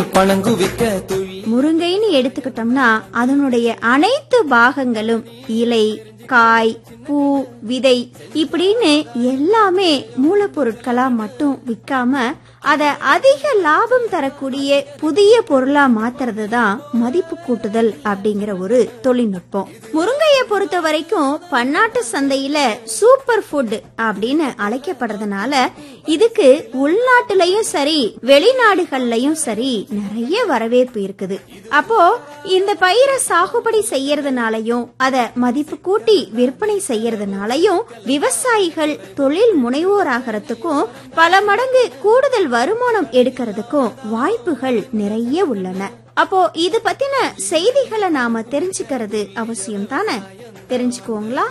பணங்குவிக்க தொழில் முருங்கைன்னு எடுத்துக்கிட்டோம்னா அதனுடைய அனைத்து பாகங்களும் இலை காய் பூ விதை இப்படின்னு எல்லாமே மூலப்பொருட்களா மட்டும் விற்காம அத அதிக லாபம் தரக்கூடிய புதிய பொருளா மாத்துறது தான் மதிப்பு கூட்டுதல் அப்படிங்கிற ஒரு தொழில்நுட்பம் முருங்கையை பொறுத்த வரைக்கும் பன்னாட்டு சந்தையில சூப்பர் ஃபுட் அப்படின்னு அழைக்கப்படுறதுனால இதுக்கு உள்நாட்டுலயும் சரி வெளிநாடுகள்லயும் சரி நிறைய வரவேற்பு இருக்குது அப்போ இந்த பயிரை சாகுபடி செய்யறதுனாலயும் அத மதிப்பு கூட்டி விற்பனை செய்யறதுனாலயும் விவசாயிகள் தொழில் முனைவோராகிறதுக்கும் பல மடங்கு கூடுதல் வருமானம் எடுக்கிறதுக்கும் வாய்ப்புகள் நிறைய உள்ளன அப்போ இது பத்தின செய்திகளை நாம தெரிஞ்சுக்கிறது அவசியம் தானே தெரிஞ்சுக்குவோங்களா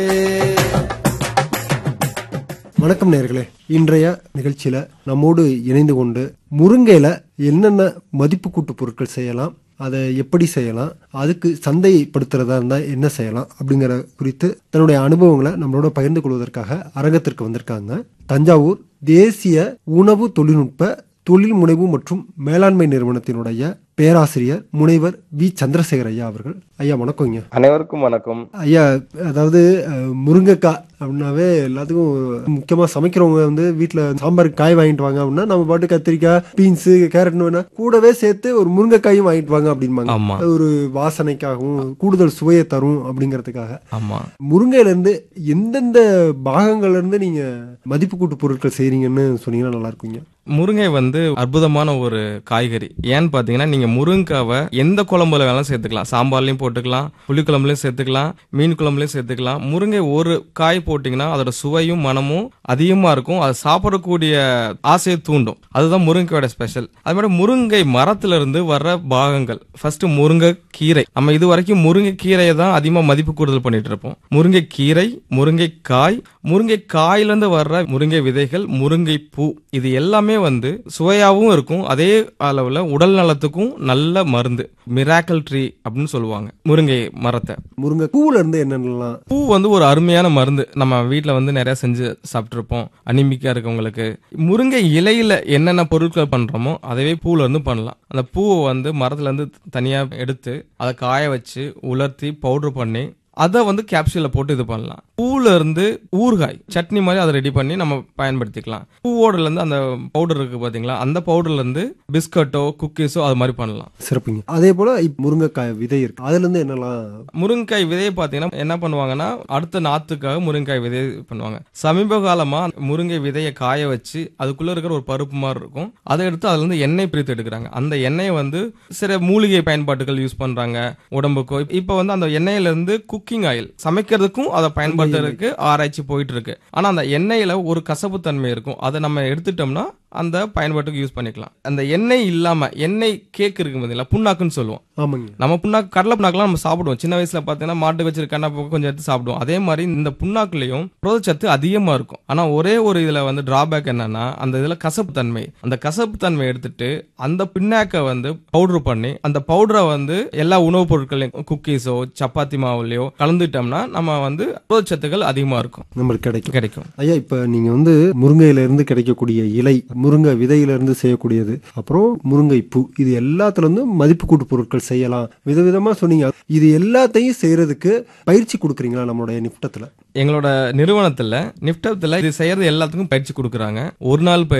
வணக்கம் நேர்களே இன்றைய நிகழ்ச்சியில நம்மோடு இணைந்து கொண்டு முருங்கையில என்னென்ன மதிப்பு கூட்டு பொருட்கள் செய்யலாம் அதை எப்படி செய்யலாம் அதுக்கு சந்தைப்படுத்துறதா இருந்தா என்ன செய்யலாம் அப்படிங்கிற குறித்து தன்னுடைய அனுபவங்களை நம்மளோட பகிர்ந்து கொள்வதற்காக அரங்கத்திற்கு வந்திருக்காங்க தஞ்சாவூர் தேசிய உணவு தொழில்நுட்ப தொழில் முனைவு மற்றும் மேலாண்மை நிறுவனத்தினுடைய பேராசிரியர் முனைவர் வி சந்திரசேகர் ஐயா அவர்கள் ஐயா வணக்கங்க அனைவருக்கும் வணக்கம் ஐயா அதாவது அஹ், முருங்கைக்காய் அப்படின்னாவே எல்லாத்துக்கும் முக்கியமா சமைக்கிறவங்க வந்து வீட்டுல சாம்பாருக்கு காய் வாங்கிட்டு வாங்க அப்படின்னா நம்ம பாட்டு கத்திரிக்காய் பீன்ஸ் கேரட்னு வேணா கூடவே சேர்த்து ஒரு முருங்கைக்காயும் வாங்கிட்டு வாங்க அப்படிம்பாங்க ஆமா. அது ஒரு வாசனைக்காகவும் கூடுதல் சுவையை தரும் அப்படிங்கிறதுக்காக ஆமா முருங்கையில இருந்து எந்தெந்த பாகங்கள்ல இருந்து நீங்க மதிப்பு கூட்டு பொருட்கள் செய்றீங்கன்னு சொன்னீங்கன்னா நல்லா இருக்குங்க முருங்கை வந்து அற்புதமான ஒரு காய்கறி ஏன்னு பாத்தீங்கன்னா நீங்க முருங்காவை எந்த குழம்புல வேணாலும் சேர்த்துக்கலாம் சாம்பார்லயும் போட்டுக்கலாம் புளி குழம்புலயும் சேர்த்துக்கலாம் மீன் குழம்புலயும் சேர்த்துக்கலாம் முருங்கை ஒரு காய் போட்டீங்கன்னா அதோட சுவையும் மனமும் அதிகமா இருக்கும் அது சாப்பிடக்கூடிய ஆசையை தூண்டும் அதுதான் முருங்கையோட ஸ்பெஷல் அது மாதிரி முருங்கை மரத்துல இருந்து வர்ற பாகங்கள் ஃபர்ஸ்ட் முருங்கை கீரை நம்ம இது வரைக்கும் முருங்கை கீரையை தான் அதிகமா மதிப்பு கூடுதல் பண்ணிட்டு இருப்போம் முருங்கை கீரை முருங்கை காய் முருங்கை காயிலிருந்து வர்ற முருங்கை விதைகள் முருங்கை பூ இது எல்லாமே வந்து சுவையாவும் இருக்கும் அதே அளவுல உடல் நலத்துக்கும் நல்ல மருந்து மிராக்கல் ட்ரீ அப்படின்னு சொல்லுவாங்க முருங்கை மரத்தை முருங்கை பூல இருந்து என்னென்னலாம் பூ வந்து ஒரு அருமையான மருந்து நம்ம வீட்ல வந்து நிறைய செஞ்சு சாப்பிட்டுருப்போம் அனிமிக்கா இருக்கவங்களுக்கு முருங்கை இலையில என்னென்ன பொருட்கள் பண்றோமோ அதவே பூல இருந்து பண்ணலாம் அந்த பூவை வந்து மரத்துல இருந்து தனியா எடுத்து அதை காய வச்சு உலர்த்தி பவுடர் பண்ணி அதை வந்து கேப்சூல்ல போட்டு இது பண்ணலாம் பூல இருந்து ஊறுகாய் சட்னி மாதிரி அதை ரெடி பண்ணி நம்ம பயன்படுத்திக்கலாம் பூவோடல இருந்து அந்த பவுடர் இருக்கு பாத்தீங்களா அந்த பவுடர்ல இருந்து பிஸ்கட்டோ குக்கீஸோ அது மாதிரி பண்ணலாம் சிறப்புங்க அதே போல இப்ப முருங்கைக்காய் விதை இருக்கு அதுல இருந்து என்னெல்லாம் முருங்கைக்காய் விதையை பார்த்தீங்கன்னா என்ன பண்ணுவாங்கன்னா அடுத்த நாத்துக்காக முருங்கைக்காய் விதையை பண்ணுவாங்க சமீப காலமா முருங்கை விதையை காய வச்சு அதுக்குள்ள இருக்கிற ஒரு பருப்பு மாதிரி இருக்கும் அதை எடுத்து அதுல இருந்து எண்ணெய் பிரித்து எடுக்கிறாங்க அந்த எண்ணெயை வந்து சில மூலிகை பயன்பாட்டுகள் யூஸ் பண்றாங்க உடம்புக்கோ இப்போ வந்து அந்த எண்ணெயில இருந்து குக்கிங் ஆயில் சமைக்கிறதுக்கும் அதை பயன்படுத்துறதுக்கு ஆராய்ச்சி போயிட்டு இருக்கு ஆனா அந்த எண்ணெயில ஒரு கசப்பு தன்மை இருக்கும் அதை நம்ம எடுத்துட்டோம்னா அந்த பயன்பாட்டுக்கு யூஸ் பண்ணிக்கலாம் அந்த எண்ணெய் இல்லாம எண்ணெய் கேக் இருக்கு பார்த்தீங்களா புண்ணாக்குன்னு சொல்லுவோம் ஆமாங்க நம்ம புண்ணாக்கு கடலை புண்ணாக்குலாம் நம்ம சாப்பிடுவோம் சின்ன வயசுல பார்த்தீங்கன்னா மாட்டு வச்சிருக்க கண்ணா கொஞ்சம் எடுத்து சாப்பிடுவோம் அதே மாதிரி இந்த புண்ணாக்குலயும் புரதச்சத்து அதிகமா இருக்கும் ஆனா ஒரே ஒரு இதுல வந்து டிராபேக் என்னன்னா அந்த இதுல கசப்பு தன்மை அந்த கசப்பு தன்மை எடுத்துட்டு அந்த பின்னாக்க வந்து பவுடர் பண்ணி அந்த பவுடரை வந்து எல்லா உணவுப் பொருட்களையும் குக்கீஸோ சப்பாத்தி மாவுலயோ கலந்துட்டோம்னா நம்ம வந்து புரதச்சத்துக்கள் அதிகமா இருக்கும் நம்மளுக்கு கிடைக்கும் கிடைக்கும் ஐயா இப்ப நீங்க வந்து முருங்கையில இருந்து கிடைக்கக்கூடிய இலை முருங்கை விதையில இருந்து செய்யக்கூடியது அப்புறம் முருங்கை பூ இது எல்லாத்துல இருந்து மதிப்பு கூட்டு பொருட்கள் செய்யலாம் விதவிதமா சொன்னீங்க இது எல்லாத்தையும் செய்யறதுக்கு பயிற்சி கொடுக்குறீங்களா நம்மளுடைய நிப்டத்துல எங்களோட நிறுவனத்துல நிப்டத்துல இது செய்யறது எல்லாத்துக்கும் பயிற்சி கொடுக்குறாங்க ஒரு நாள் பயிற்சி